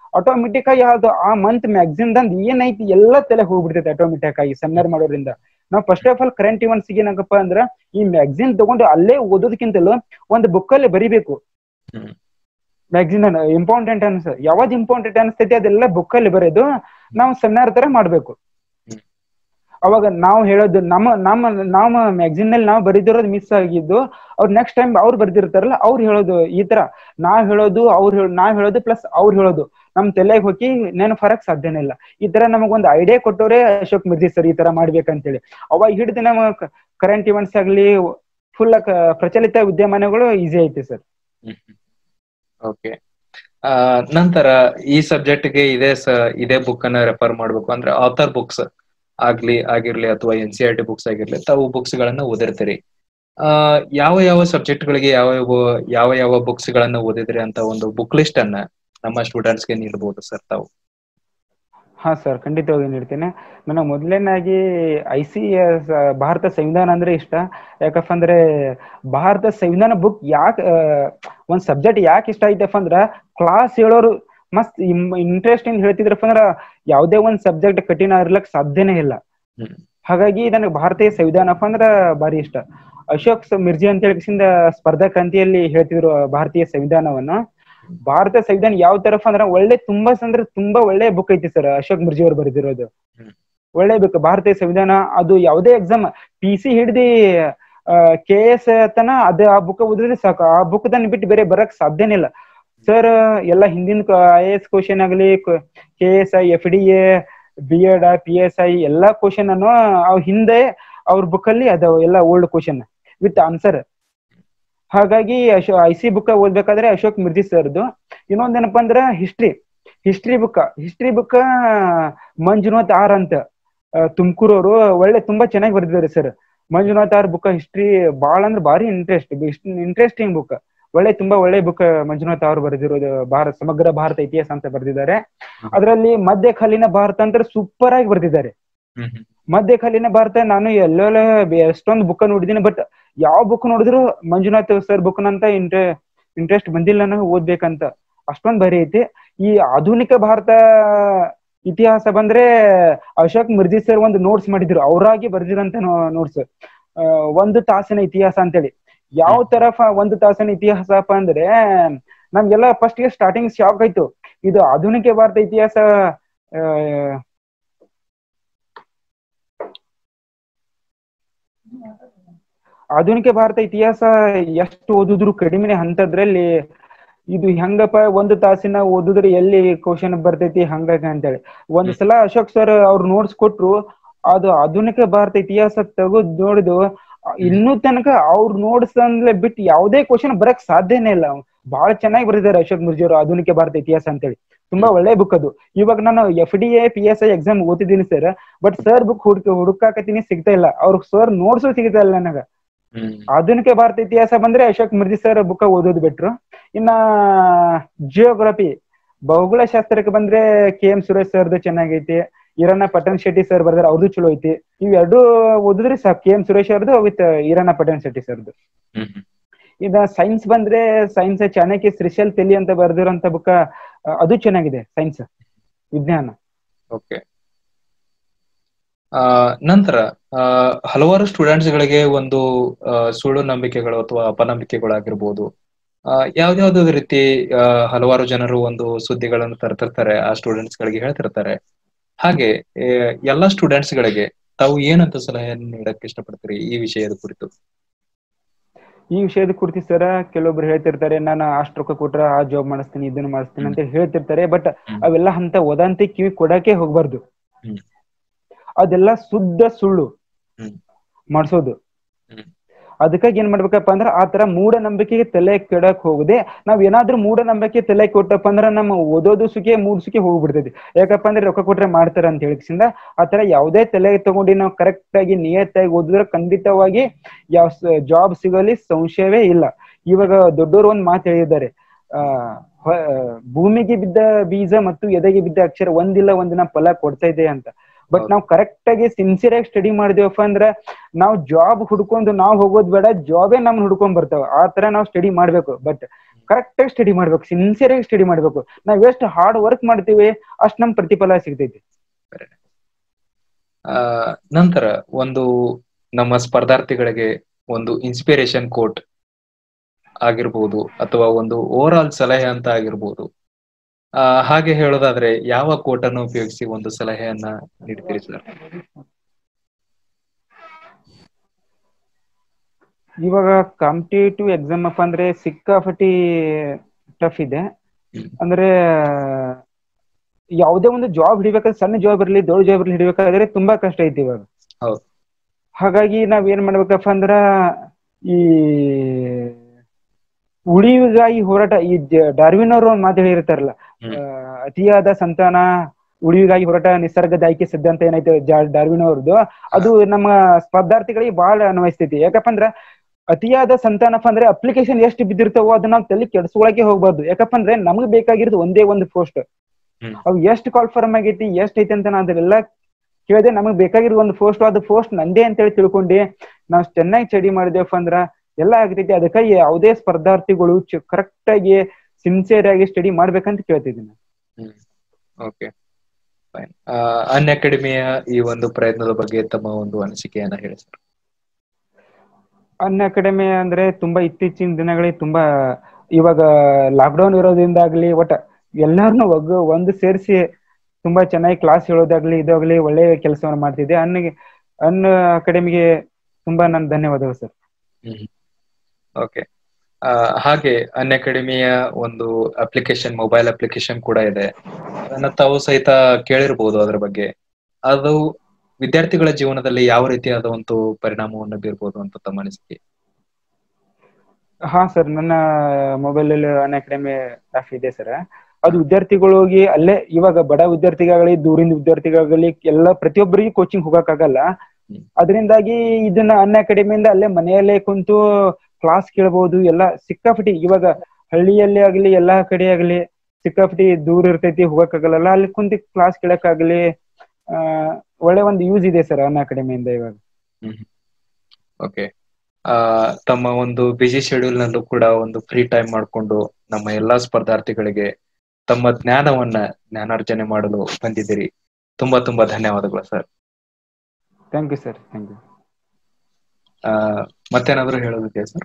ಆಟೋಮೆಟಿಕ್ ಆಗಿ ಅದು ಆ ಮಂತ್ ಮ್ಯಾಗ್ಝಿನ್ ದಂದ್ ಏನೈತಿ ಎಲ್ಲ ತಲೆ ಹೋಗ್ಬಿಡ್ತೈತೆ ಆಟೋಮೆಟಿಕ್ ಆಗಿ ಸೆಮಿನಾರ್ ಮಾಡೋದ್ರಿಂದ ನಾವು first of all current events ಏನಕ್ಕಪ್ಪ ಅಂದ್ರ ಈ ಮ್ಯಾಗ್ಝಿನ್ ತಗೊಂಡು ಅಲ್ಲೇ ಓದೋದಕ್ಕಿಂತಲೂ ಒಂದು ಬುಕ್ ಅಲ್ಲಿ ಬರಿಬೇಕು ಹ್ಮ್. ಮ್ಯಾಗ್ಝಿನ್ ಇಂಪಾರ್ಟೆಂಟ್ ಅನ್ಸ ಯಾವ್ದು ಇಂಪಾರ್ಟೆಂಟ್ ಅನ್ಸ್ತೈತಿ ಅದೆಲ್ಲ ಬುಕ್ ಅಲ್ಲಿ ಬರೆದು ನಾವು ಸೆಮಿನಾರ್ ತರ ಮಾಡ್ಬೇಕು ಹ್ಮ್. ಅವಾಗ ನಾವು ಹೇಳೋದು ನಮ್ಮ ನಮ್ಮ ನಮ್ಮ ಮ್ಯಾಗ್ಝಿನ್ ನಲ್ಲಿ ನಾವು ಬರೆದಿರೋದು ಮಿಸ್ ಆಗಿದ್ದು ಅವ್ರು ನೆಕ್ಸ್ಟ್ ಟೈಮ್ ಅವ್ರು ಬರ್ದಿರ್ತಾರಲ್ಲ ಅವ್ರು ಹೇಳೋದು ಈ ತರ ನಾವ್ ಹೇಳೋದು ಅವ್ರು ಹೇಳ ನಾವ್ ಹೇಳೋದು ಪ್ಲಸ್ ಅವ್ರು ಹೇಳೋದು ನಮ್ ತಲೆಗೆ ಹೋಗಿ ನೆನಪು ಫರಕ್ ಸಾಧ್ಯನೇ ಇಲ್ಲ ಈ ತರ ನಮಗೊಂದು ಐಡಿಯಾ ಕೊಟ್ಟವ್ರೆ ಅಶೋಕ್ ಮಿರ್ಜಿ ಸರ್ ಈ ತರ ಮಾಡ್ಬೇಕಂತೇಳಿ ಅವಾಗ ಹಿಡಿದು ನಮ್ಮ ಕರೆಂಟ್ ಇವೆಂಟ್ಸ್ ಆಗ್ಲಿ ಫುಲ್ ಪ್ರಚಲಿತ ವಿದ್ಯಮಾನಗಳು ಈಸಿ ಐತಿ ಸರ್ ಓಕೆ ನಂತರ ಈ ಸಬ್ಜೆಕ್ಟ್ ಗೆ ಇದೇ ಸ ಇದೇ ಬುಕ್ ಅನ್ನ ರೆಫರ್ ಮಾಡ್ಬೇಕು ಅಂದ್ರೆ ಆಥರ್ ಬುಕ್ಸ್ ಆಗ್ಲಿ ಆಗಿರ್ಲಿ ಅಥವಾ N C R T books ಆಗಿರ್ಲಿ ತಾವು ಬುಕ್ಸ್ ಗಳನ್ನ ಓದಿರ್ತೀರಿ ಆ ಯಾವ ಯಾವ ಸಬ್ಜೆಕ್ಟ್ ಗಳಿಗೆ ಯಾವ ಯಾವ ಯಾವ ಯಾವ ಬುಕ್ಸ್ ಗಳನ್ನ ಓದಿದ್ರಿ ಅಂತ ಒಂದು ಬುಕ್ ಲಿಸ್ಟ್ ಅನ್ನ ನಮ್ಮ ಸ್ಟೂಡೆಂಟ್ಸ್ ಗೆ ನೀಡಬಹುದು ಸರ್ ತಾವು ಹಾ ಸರ್ ಖಂಡಿತವಾಗಿ ನೀಡ್ತೇನೆ ನನಗೆ ಮೊದಲನೇದಾಗಿ ಐ ಸಿ ಭಾರತ ಸಂವಿಧಾನ ಅಂದ್ರೆ ಇಷ್ಟ ಯಾಕಪ್ಪ ಅಂದ್ರೆ ಭಾರತ ಸಂವಿಧಾನ ಬುಕ್ ಯಾಕೆ ಒಂದ್ ಸಬ್ಜೆಕ್ಟ್ ಯಾಕೆ ಇಷ್ಟ ಐತಪ್ಪ ಅಂದ್ರ ಕ್ಲಾಸ್ ಹೇಳೋರು ಮಸ್ತ್ ಇಂಟ್ರೆಸ್ಟಿಂಗ್ ಹೇಳ್ತಿದ್ರಪ್ಪ ಅಂದ್ರ ಯಾವುದೇ ಒಂದ್ ಸಬ್ಜೆಕ್ಟ್ ಕಠಿಣ ಇರ್ಲಕ್ ಸಾಧ್ಯನೇ ಇಲ್ಲ ಹ್ಮ್. ಹಾಗಾಗಿ ನನಗೆ ಭಾರತೀಯ ಸಂವಿಧಾನಪ್ಪ ಅಂದ್ರ ಭಾರಿ ಇಷ್ಟ ಅಶೋಕ್ ಸ- ಮಿರ್ಜಿ ಅಂತ ಹೇಳಿಸಿಂದ ಸ್ಪರ್ಧಾ ಕ್ರಾಂತಿಯಲ್ಲಿ ಹೇಳ್ತಿದ್ರು ಭಾರತೀಯ ಸಂವಿಧಾನವನ್ನು ಭಾರತ ಸಂವಿಧಾನ ಯಾವ ತರಫ ಅಂದ್ರ ಒಳ್ಳೆ ತುಂಬಾ ಅಂದ್ರೆ ತುಂಬಾ ಒಳ್ಳೆ ಬುಕ್ ಐತಿ ಸರ್ ಅಶೋಕ್ ಮಿರ್ಜಿ ಅವ್ರು ಬರೆದಿರೋದು ಹ್ಮ್. ಒಳ್ಳೆ ಬುಕ್ ಭಾರತೀಯ ಸಂವಿಧಾನ ಅದು ಯಾವುದೇ ಎಕ್ಸಾಮ್ ಪಿ ಸಿ ಹಿಡ್ದಿ ಕೆ ಎಸ್ ತನ ಅದ ಆ ಬುಕ್ ಓದಿದ್ರೆ ಸಾಕು ಆ ಬುಕ್ ತನ ಬಿಟ್ಟು ಬೇರೆ ಬರಕ್ ಸಾಧ್ಯನೇ ಇಲ್ಲ ಸರ್ ಎಲ್ಲ ಹಿಂದಿನ ಐ ಎಸ್ ಕ್ವಶನ್ ಆಗಲಿ K S I F D A B Ed P S I ಎಲ್ಲಾ ಕ್ವಶನ್ ಅನ್ನು ಅವ್ ಹಿಂದೆ ಅವ್ರ ಬುಕ್ ಅಲ್ಲಿ ಅದಾವ ಎಲ್ಲ ಓಲ್ಡ್ ಕ್ವಶನ್ ವಿತ್ ಆನ್ಸರ್ ಹಾಗಾಗಿ ಅಶೋ ಐ ಸಿ ಬುಕ್ ಓದ್ಬೇಕಾದ್ರೆ ಅಶೋಕ್ ಮಿರ್ಜಿ ಸರ್ದು ಇನ್ನೊಂದೇನಪ್ಪಾ ಅಂದ್ರ history history book history book Manjunath R ಅಂತ ತುಮಕೂರವರು ಒಳ್ಳೆ ತುಂಬಾ ಚೆನ್ನಾಗಿ ಬರೆದಿದ್ದಾರೆ sir Manjunath R book history ಬಾಳ ಅಂದ್ರೆ ಭಾರಿ ಇಂಟ್ರೆಸ್ಟ್ ಇಂಟ್ರೆಸ್ಟಿಂಗ್ ಬುಕ್ ಒಳ್ಳೆ ತುಂಬಾ ಒಳ್ಳೆ ಬುಕ್ ಮಂಜುನಾಥ್ ಅವರು ಬರೆದಿರೋದು ಭಾರತ ಸಮಗ್ರ ಭಾರತ ಇತಿಹಾಸ ಅಂತ ಬರೆದಿದ್ದಾರೆ ಅದರಲ್ಲಿ ಮಧ್ಯಕಾಲೀನ ಭಾರತ ಅಂತ ಸೂಪರ್ ಆಗಿ ಬರೆದಿದ್ದಾರೆ ಹ್ಮ್ ಹ್ಮ್ ಮಧ್ಯಕಾಲೀನ ಭಾರತ ನಾನು ಎಲ್ಲೆಲ್ಲ ಎಷ್ಟೊಂದು ಬುಕ್ ನೋಡಿದೀನಿ ಬಟ್ ಯಾವ ಬುಕ್ ನೋಡಿದ್ರು ಮಂಜುನಾಥ್ ಸರ್ ಬುಕ್ ನಂತ ಇಂಟ್ರೆ ಇಂಟ್ರೆಸ್ಟ್ ಬಂದಿಲ್ಲ ನನಗೆ ಓದ್ಬೇಕಂತ ಅಷ್ಟೊಂದ್ ಬರಿ ಐತಿ ಈ ಆಧುನಿಕ ಭಾರತ ಇತಿಹಾಸ ಬಂದ್ರೆ ಅಶೋಕ್ ಮಿರ್ಜಿ ಸರ್ ಒಂದು ನೋಟ್ಸ್ ಮಾಡಿದ್ರು ಅವರಾಗಿ ಬರ್ದಿರಂತ ನೋಟ್ಸ್ ಒಂದು ತಾಸಿನ ಇತಿಹಾಸ ಅಂತೇಳಿ ಯಾವ ತರ ಫ- ಒಂದು ತಾಸಿನ ಇತಿಹಾಸಪ್ಪ ಅಂದ್ರೆ ನಮ್ಗೆಲ್ಲ ಫಸ್ಟ್ ಗೆ ಸ್ಟಾರ್ಟಿಂಗ್ ಶಾಕ್ ಆಯ್ತು ಇದು ಆಧುನಿಕ ಭಾರತ ಇತಿಹಾಸ ಆ, ಆಧುನಿಕ ಭಾರತ ಇತಿಹಾಸ ಎಷ್ಟು ಓದಿದ್ರು ಕಡಿಮೆ ಹಂತದ್ರಲ್ಲಿ ಇದು ಹೆಂಗಪ್ಪ ಒಂದು ತಾಸಿನ ಓದಿದ್ರೆ ಎಲ್ಲಿ ಕ್ವಶನ್ ಬರ್ತೈತಿ ಹಂಗಾಗಿ ಅಂತೇಳಿ ಒಂದ್ ಸಲ ಅಶೋಕ್ ಸರ್ ಅವ್ರು ನೋಟ್ಸ್ ಕೊಟ್ರು ಅದು ಆಧುನಿಕ ಭಾರತ ಇತಿಹಾಸ ತೆಗೆದು ನೋಡಿದು ಇನ್ನೂ ತನಕ ಅವ್ರು ನೋಟ್ಸ್ ಅಂದ್ರೆ ಬಿಟ್ಟು ಯಾವುದೇ ಕ್ವಶನ್ ಬರಕ್ ಸಾಧ್ಯನೇ ಇಲ್ಲ ಬಹಳ ಚೆನ್ನಾಗಿ ಬರೆದಿದ್ದಾರೆ ಅಶೋಕ್ ಮುರ್ಜಿ ಅವರು ಆಧುನಿಕ ಭಾರತ ಇತಿಹಾಸ ಅಂತೇಳಿ ತುಂಬಾ ಒಳ್ಳೆ ಬುಕ್ ಅದು ಇವಾಗ ನಾನು F D A P S I exam ಓದಿದ್ದೀನಿ ಸರ್ ಬಟ್ ಸರ್ ಬುಕ್ ಹುಡುಕ ಹುಡುಕಾಕತೀನಿ ಸಿಗ್ತಾ ಇಲ್ಲ ಅವ್ರ ಸರ್ ನೋಟ್ಸ್ ಸಿಗ್ತಾ ಇಲ್ಲ ನನಗ ಹ್ಮ್ ಆಧುನಿಕ ಭಾರತ ಇತಿಹಾಸ ಬಂದ್ರೆ ಅಶೋಕ್ ಮಿರ್ಜಿ ಸರ್ ಬುಕ್ ಓದೋದು ಬಿಟ್ರು ಇನ್ನ ಜಿಯೋಗ್ರಫಿ ಭೌಗೋಳ ಶಾಸ್ತ್ರಕ್ಕೆ ಬಂದ್ರೆ ಕೆ ಎಂ ಸುರೇಶ್ ಸರ್ದು ಚೆನ್ನಾಗೈತಿ ಈರಣ್ಣ ಪಟ್ಟಣ್ ಶೆಟ್ಟಿ ಸರ್ ಬರ್ದಾರ ಅವ್ರದ್ದು ಚಲೋ ಐತಿ ಇವೆರಡು ಓದಿದ್ರೆ ಸಾಕು ಕೆ ಎಂ ಸುರೇಶ್ ಅವ್ರದ್ದು ವಿತ್ ಈರಣ್ಣ ಪಟ್ಟಣ್ ಶೆಟ್ಟಿ ಸರ್ದು ಹ್ಮ್ ಹ್ಮ್ ಇದ ಸೈನ್ಸ್ ಬಂದ್ರೆ ಸೈನ್ಸ್ ಚಾಣಕ್ಯ ಶ್ರೀಶಲ್ ತೆಲಿ ಅಂತ ಬರ್ದಿರೋಂತ ಬುಕ್ ಅದು ಚೆನ್ನಾಗಿದೆ ಸೈನ್ಸ್ ವಿಜ್ಞಾನ ಓಕೆ ಆ ನಂತರ ಆ ಹಲವಾರು ಸ್ಟೂಡೆಂಟ್ಸ್ ಗಳಿಗೆ ಒಂದು ಆ, ಸುಳ್ಳು ನಂಬಿಕೆಗಳು ಅಥವಾ ಅಪನಂಬಿಕೆಗಳಾಗಿರ್ಬೋದು ಆ ಯಾವ್ದಾವ್ದು ರೀತಿ ಆ, ಹಲವಾರು ಜನರು ಒಂದು ಸುದ್ದಿಗಳನ್ನು ತರ್ತಿರ್ತಾರೆ ಆ ಸ್ಟೂಡೆಂಟ್ಸ್ ಗಳಿಗೆ ಹೇಳ್ತಿರ್ತಾರೆ ಹಾಗೆ ಏ, ಎಲ್ಲಾ ಸ್ಟೂಡೆಂಟ್ಸ್ ಗಳಿಗೆ ತಾವು ಏನಂತ ಸಲಹೆಯನ್ನು ನೀಡಕ್ ಇಷ್ಟಪಡ್ತೀರಿ ಈ ವಿಷಯದ ಕುರಿತು ಈ ವಿಷಯದ ಕುರಿತು ಸರ ಕೆಲವೊಬ್ರು ಹೇಳ್ತಿರ್ತಾರೆ ನಾನು ಅಷ್ಟು ರೊಕ್ಕ ಕೊಟ್ರ ಆ ಜಾಬ್ ಮಾಡಿಸ್ತೀನಿ ಇದನ್ನ ಮಾಡಿಸ್ತೀನಿ ಅಂತ ಹೇಳ್ತಿರ್ತಾರೆ ಬಟ್ ಹ್ಮ್. ಅವೆಲ್ಲ ಅಂತ ವದಂತಿ ಕಿವಿ ಕೊಡಕ್ಕೆ ಹೋಗ್ಬಾರ್ದು ಹ್ಮ್. ಅದೆಲ್ಲ ಶುದ್ಧ ಸುಳ್ಳು ಹ್ಮ್. ಮಾಡಿಸೋದು ಹ್ಮ್. ಅದಕ್ಕಾಗಿ ಏನ್ ಮಾಡ್ಬೇಕಪ್ಪ ಅಂದ್ರ ಆ ತರ ಮೂಢನಂಬಿಕೆಗೆ ತಲೆ ಕೆಡಕ್ ಹೋಗದೆ ನಾವ್ ಏನಾದ್ರೂ ಮೂಢನಂಬಿಕೆ ತಲೆ ಕೊಟ್ಟಪ್ಪ ಅಂದ್ರ ನಮ್ಮ ಓದೋದು ಸುಖಿ ಮೂಡ್ ಸುಖಿ ಹೋಗ್ಬಿಡ್ತೈತಿ ಯಾಕಪ್ಪ ಅಂದ್ರೆ ರೊಕ್ಕ ಕೊಟ್ರೆ ಮಾಡ್ತಾರ ಅಂತ ಹೇಳಿಕ್ಸಿಂದ ಆ ತರ ಯಾವುದೇ ತಲೆ ತಗೊಂಡು ನಾವು ಕರೆಕ್ಟ್ ಆಗಿ ನಿಯತ್ತಾಗಿ ಓದಿದ್ರೆ ಖಂಡಿತವಾಗಿ ಯಾವ ಜಾಬ್ ಸಿಗಲಿ ಸಂಶಯವೇ ಇಲ್ಲ ಇವಾಗ ದೊಡ್ಡವರು ಒಂದ್ ಮಾತು ಹೇಳಿದ್ದಾರೆ ಆ ಹೊ- ಭೂಮಿಗೆ ಬಿದ್ದ ಬೀಜ ಮತ್ತು ಎದೆಗೆ ಬಿದ್ದ ಅಕ್ಷರ ಒಂದಿಲ್ಲ ಒಂದಿನ ಫಲ ಕೊಡ್ತಾ ಇದೆ ಅಂತ ಬಟ್ ಹೌದು. ನಾವು ಕರೆಕ್ಟ್ ಆಗಿ ಸಿನ್ಸಿಯರ್ ಆಗಿ ಸ್ಟಡಿ ಮಾಡಿದೇವಪ್ಪ ಅಂದ್ರ ನಾವು ಜಾಬ್ ಹುಡ್ಕೊಂಡು ನಾವು ಹೋಗೋದ್ ಬೇಡ ಜಾಬೇ ನಮ್ನ ಹುಡ್ಕೊಂಡ್ ಬರ್ತಾವ ಆ ತರ ನಾವು ಸ್ಟಡಿ ಮಾಡ್ಬೇಕು ಬಟ್ ಕರೆಕ್ಟ್ ಆಗಿ ಸ್ಟಡಿ ಮಾಡ್ಬೇಕು ಸಿನ್ಸಿಯರ್ ಆಗಿ ಸ್ಟಡಿ ಮಾಡ್ಬೇಕು ನಾವ್ ಎಷ್ಟು ಹಾರ್ಡ್ ವರ್ಕ್ ಮಾಡ್ತೀವಿ ಅಷ್ಟ್ ನಮ್ ಪ್ರತಿಫಲ ಸಿಗ್ತೈತಿ ಆ ನಂತರ ಒಂದು ನಮ್ಮ ಸ್ಪರ್ಧಾರ್ಥಿಗಳಿಗೆ ಒಂದು ಇನ್ಸ್ಪಿರೇಷನ್ ಕೋಟ್ ಆಗಿರ್ಬೋದು ಅಥವಾ ಒಂದು ಓವರ್ ಆಲ್ ಸಲಹೆ ಅಂತ ಆಗಿರ್ಬೋದು ಆ ಹಾಗೆ ಹೇಳೋದಾದ್ರೆ ಯಾವ ಕೋಟ್ ಅನ್ನು ಉಪಯೋಗಿಸಿ ಒಂದು ಸಲಹೆಯನ್ನ ನೀಡ್ತೀರಿ ಸರ್ ಇವಾಗ ಕಾಂಪಿಟೇಟಿವ್ ಎಕ್ಸಾಮ್ ಅಪ್ಪ ಅಂದ್ರೆ ಸಿಕ್ಕಾಪಟ್ಟಿ ಟಫ್ ಇದೆ ಹ್ಮ್. ಅಂದ್ರೆ ಯಾವುದೇ ಒಂದು ಜಾಬ್ ಹಿಡಿಬೇಕಾದ್ರೆ ಸಣ್ಣ ಜಾಬ್ ಇರಲಿ ದೊಡ್ಡ ಜಾಬ್ ಇರಲಿ ಹಿಡಿಬೇಕಾದ್ರೆ ತುಂಬಾ ಕಷ್ಟ ಐತಿ ಇವಾಗ ಹೌದು. ಹಾಗಾಗಿ ನಾವ್ ಏನ್ ಮಾಡ್ಬೇಕಪ್ಪ ಅಂದ್ರ ಈ ಉಳಿವಿಗಾಗಿ ಹೋರಾಟ ಈ ಜ- ಡಾರ್ವಿನ್ ಅವರು ಒಂದು ಮಾತು ಹೇಳಿರ್ತಾರಲ್ಲ ಹ್ಮ್. ಆ, ಅತಿಯಾದ ಸಂತಾನ ಉಳಿವಿಗಾಗಿ ಹೋರಾಟ ನಿಸರ್ಗದ ಆಯ್ಕೆ ಸಿದ್ಧಾಂತ ಏನೈತೆ ಜಾ- ಡಾರ್ವಿನ್ ಅವ್ರದ್ದು ಅದು ನಮ್ಮ ಸ್ಪರ್ಧಾರ್ಥಿಗಳಿಗೆ ಬಹಳ ಅನ್ವಯಿಸ್ತೈತಿ ಯಾಕಪ್ಪ ಅಂದ್ರ ಅತಿಯಾದ ಸಂತಾನಪ್ಪ ಅಂದ್ರೆ ಅಪ್ಲಿಕೇಶನ್ ಎಷ್ಟು ಬಿದ್ದಿರ್ತಾವೋ ಅದನ್ನ ನಾವು ತಲೆ ಕೆಡ್ಸ್ಕೊಳಕ್ಕೆ ಹೋಗ್ಬಾರ್ದು ಯಾಕಪ್ಪ ಅಂದ್ರೆ ನಮ್ಗ್ ಬೇಕಾಗಿರೋದು ಒಂದೇ ಒಂದು ಪೋಸ್ಟ್ ಹ್ಮ್. ಅವು ಎಷ್ಟು ಕಾಲ್ಫರ್ಮ್ ಆಗೈತಿ ಎಷ್ಟ್ ಐತಿ ಅಂತ ನಾ ಅದೆಲ್ಲ ಕೇಳಿದೆ ನಮಗ್ ಬೇಕಾಗಿರೋ ಒಂದು ಪೋಸ್ಟ್ ಅದು ಪೋಸ್ಟ್ ನಂದೇ ಅಂತೇಳಿ ತಿಳ್ಕೊಂಡು ನಾವು ಚೆನ್ನಾಗಿ ಸ್ಟಡಿ ಮಾಡಿದೇವಪ್ಪ ಅಂದ್ರ ಎಲ್ಲ ಆಗ್ತೈತಿ ಅದಕ್ಕಾಗಿ ಯಾವುದೇ ಸ್ಪರ್ಧಾರ್ಥಿಗಳು ಕರೆಕ್ಟ್ ಆಗಿ ಸಿನ್ಸಿಯರ್ ಆಗಿ ಸ್ಟಡಿ ಮಾಡ್ಬೇಕಂತ ಕೇಳ್ತಿದ್ದೀನಿ ಓಕೆ ಫೈನ್ ಅನ್ ಅಕಾಡೆಮಿಯ ಈ ಒಂದು ಪ್ರಯತ್ನದ ಬಗ್ಗೆ ತಮ್ಮ ಒಂದು ಅನಿಸಿಕೆಯನ್ನ ಹೇಳಿ ಸರ್ ಅನ್ ಅಕಾಡೆಮಿ ಅಂದ್ರೆ ತುಂಬಾ ಇತ್ತೀಚಿನ ದಿನಗಳಿಗೆ ತುಂಬಾ ಇವಾಗ ಲಾಕ್ಡೌನ್ ಇರೋದ್ರಿಂದಾಗ್ಲಿ ಒಟ್ಟ ಎಲ್ಲಾರನು ಒಗ್ಗು ಒಂದು ಸೇರಿಸಿ ತುಂಬಾ ಚೆನ್ನಾಗಿ ಕ್ಲಾಸ್ ಹೇಳೋದಾಗ್ಲಿ ಇದಾಗ್ಲಿ ಒಳ್ಳೆ ಕೆಲಸವನ್ನು ಮಾಡ್ತಿದೆ ಅನ್ ಅನ್ ಅಕಾಡೆಮಿಗೆ ತುಂಬಾ ನನ್ನ ಧನ್ಯವಾದಗಳು ಸರ್ ಓಕೆ ಹಾಗೆ ಅನ್ ಅಕಾಡೆಮಿಯ ಒಂದು ಅಪ್ಲಿಕೇಶನ್ ಮೊಬೈಲ್ ಅಪ್ಲಿಕೇಶನ್ ಕೂಡ ಇದೆ ಅದನ್ನ ತಾವು ಸಹಿತ ಕೇಳಿರ್ಬೋದು ಅದರ ಬಗ್ಗೆ ಅದು ವಿದ್ಯಾರ್ಥಿಗಳ ಜೀವನದಲ್ಲಿ ಯಾವ ರೀತಿಯಾದ ಒಂದು ಪರಿಣಾಮವನ್ನು ಬೀರ್ಬೋದು ಅಂತ ತಮ್ಮ ಅನಿಸಿಕೆ ಹಾ ಸರ್ ನನ್ನ ಮೊಬೈಲ್ ಅಲ್ಲಿ ಅನ್ ಅಕಾಡೆಮಿ ಆಪ್ ಇದೆ ಸರ್ ಅದು ವಿದ್ಯಾರ್ಥಿಗಳು ಹೋಗಿ ಅಲ್ಲೇ ಇವಾಗ ಬಡ ವಿದ್ಯಾರ್ಥಿಗಾಗಲಿ ದೂರಿಂದ ವಿದ್ಯಾರ್ಥಿಗಾಗಲಿ ಎಲ್ಲ ಪ್ರತಿಯೊಬ್ಬರಿಗೂ ಕೋಚಿಂಗ್ ಹೋಗಕ್ಕಾಗಲ್ಲ ಹ್ಮ್. ಅದರಿಂದಾಗಿ ಇದನ್ನ ಅನ್ ಅಕಾಡೆಮಿಯಿಂದ ಅಲ್ಲೇ ಮನೆಯಲ್ಲೇ ಕುಂತು ಕ್ಲಾಸ್ ಕೇಳ್ಬಹುದು ಎಲ್ಲ ಸಿಕ್ಕಾಪಟ್ಟಿ ಇವಾಗ ಹಳ್ಳಿಯಲ್ಲಿ ಆಗ್ಲಿ ಎಲ್ಲಾ ಕಡೆ ಆಗ್ಲಿ ಸಿಕ್ಕಾಪಟ್ಟಿ ದೂರ ಇರ್ತೈತಿ ಹೋಗಕ್ಕಾಗಲ್ಲ ಅಲ್ಲಿ ಕುಂತು ಕ್ಲಾಸ್ ಕೇಳಕ್ಕಾಗ್ಲಿ ಆ ಒಳ್ಳೆ ಒಂದು ಯೂಸ್ ಇದೆ ಸರ್ ಅನ್ ಅಕಾಡೆಮಿಯಿಂದ ಇವಾಗ ಓಕೆ ಆ ತಮ್ಮ ಒಂದು ಬಿಸಿ ಶೆಡ್ಯೂಲ್ ನಲ್ಲೂ ಕೂಡ ಒಂದು ಫ್ರೀ ಟೈಮ್ ಮಾಡಿಕೊಂಡು ನಮ್ಮ ಎಲ್ಲಾ ಸ್ಪರ್ಧಾರ್ಥಿಗಳಿಗೆ ತಮ್ಮ ಜ್ಞಾನವನ್ನ ಜ್ಞಾನಾರ್ಜನೆ ಮಾಡಲು ಬಂದಿದ್ದೀರಿ ತುಂಬಾ ತುಂಬಾ ಧನ್ಯವಾದಗಳು sir thank you sir thank you ಆ ಮತ್ತೇನಾದ್ರೂ ಹೇಳೋದಕ್ಕೆ ಸರ್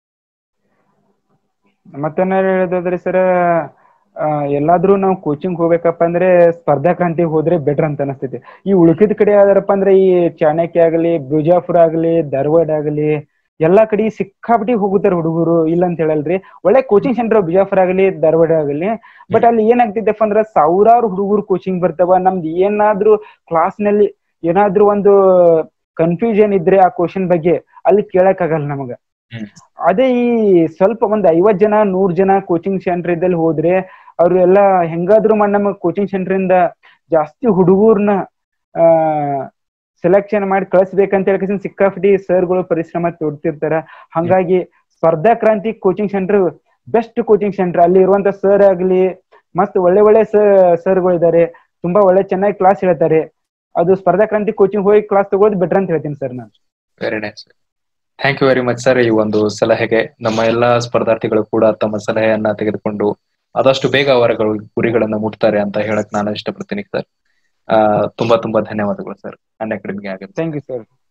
ಮತ್ತೇನಾರು ಹೇಳೋದಾದ್ರೆ ಸರ್ ಎಲ್ಲಾದ್ರೂ ನಾವು ಕೋಚಿಂಗ್ ಹೋಗ್ಬೇಕಪ್ಪ ಅಂದ್ರೆ ಸ್ಪರ್ಧಾ ಕ್ರಾಂತಿ ಹೋದ್ರೆ ಬೆಟರ್ ಅಂತ ಅನಿಸ್ತೈತಿ ಈ ಉಳ್ಕಿದ ಕಡೆ ಯಾವ್ದಾರಪ್ಪ ಅಂದ್ರೆ ಈ ಚಾಣಕ್ಯ ಆಗಲಿ ಬಿಜಾಪುರ ಆಗಲಿ ಧಾರವಾಡ ಆಗಲಿ ಎಲ್ಲಾ ಕಡೆ ಸಿಕ್ಕಾಪಟ್ಟಿ ಹೋಗುತ್ತಾರ ಹುಡುಗರು ಇಲ್ಲ ಅಂತ ಹೇಳಲ್ರಿ ಒಳ್ಳೆ ಕೋಚಿಂಗ್ ಸೆಂಟರ್ ಬಿಜಾಪುರ ಆಗಲಿ ಧಾರವಾಡ ಆಗಲಿ ಬಟ್ ಅಲ್ಲಿ ಏನಾಗ್ತಿದ್ದಪ್ಪ ಅಂದ್ರೆ ಸಾವಿರಾರು ಹುಡುಗರು ಕೋಚಿಂಗ್ ಬರ್ತಾವ ನಮ್ದು ಏನಾದ್ರೂ ಕ್ಲಾಸ್ ನಲ್ಲಿ ಏನಾದ್ರೂ ಒಂದು ಕನ್ಫ್ಯೂಷನ್ ಇದ್ರೆ ಆ ಕ್ವಶನ್ ಬಗ್ಗೆ ಅಲ್ಲಿ ಕೇಳಕ್ ಆಗಲ್ಲ ನಮಗ ಹ್ಮ್. ಅದೇ ಈ ಸ್ವಲ್ಪ ಒಂದ್ ಐವತ್ ಜನ ನೂರ್ ಜನ ಕೋಚಿಂಗ್ ಸೆಂಟರ್ ಇದ್ದಲ್ಲಿ ಹೋದ್ರೆ ಅವ್ರು ಎಲ್ಲ ಹೆಂಗಾದ್ರೂ ಮಾಡಿ ನಮ್ಮ ಕೋಚಿಂಗ್ ಸೆಂಟರ್ ಇಂದ ಜಾಸ್ತಿ ಹುಡುಗರ್ನ ಆ ಸೆಲೆಕ್ಷನ್ ಮಾಡಿ ಕಳಿಸ್ಬೇಕಂತ ಹೇಳಿ ಸಿಕ್ಕಾಪಟ್ಟಿ ಸರ್ಗಳು ಪರಿಶ್ರಮ ತೊಡ್ತಿರ್ತಾರ ಹಂಗಾಗಿ Spardha Kranti coaching centre best coaching centre ಅಲ್ಲಿ ಇರುವಂತ ಸರ್ ಆಗ್ಲಿ ಮಸ್ತ್ ಒಳ್ಳೆ ಒಳ್ಳೆ ಸರ್ಗಳು ಇದಾರೆ ತುಂಬಾ ಒಳ್ಳೆ ಚೆನ್ನಾಗಿ ಕ್ಲಾಸ್ ಹೇಳ್ತಾರೆ ಅದು ಸ್ಪರ್ಧಾ ಕ್ರಾಂತಿ ಕೋಚಿಂಗ್ ಹೋಗಿ ಕ್ಲಾಸ್ ತಗೊಳ್ಳೋದು ಬೆಟರ್ ಅಂತ ಹೇಳ್ತೀನಿ ಸರ್ ನಾನು very nice thank you very much sir ಈ ಒಂದು ಸಲಹೆಗೆ ನಮ್ಮ ಎಲ್ಲಾ ಸ್ಪರ್ಧಾರ್ಥಿಗಳು ಕೂಡ ತಮ್ಮ ಸಲಹೆಯನ್ನ ತೆಗೆದುಕೊಂಡು ಆದಷ್ಟು ಬೇಗ ಅವರ ಗುರಿಗಳನ್ನ ಮುಟ್ತಾರೆ ಅಂತ ಹೇಳಕ್ ನಾನು ಇಷ್ಟಪಡ್ತೀನಿ ಸರ್ ಆ ತುಂಬಾ ತುಂಬಾ ಧನ್ಯವಾದಗಳು ಸರ್ ಅನ್ ಅಕಾಡೆಮಿಗೆ ಆಗುತ್ತೆ ಥ್ಯಾಂಕ್ ಯು ಸರ್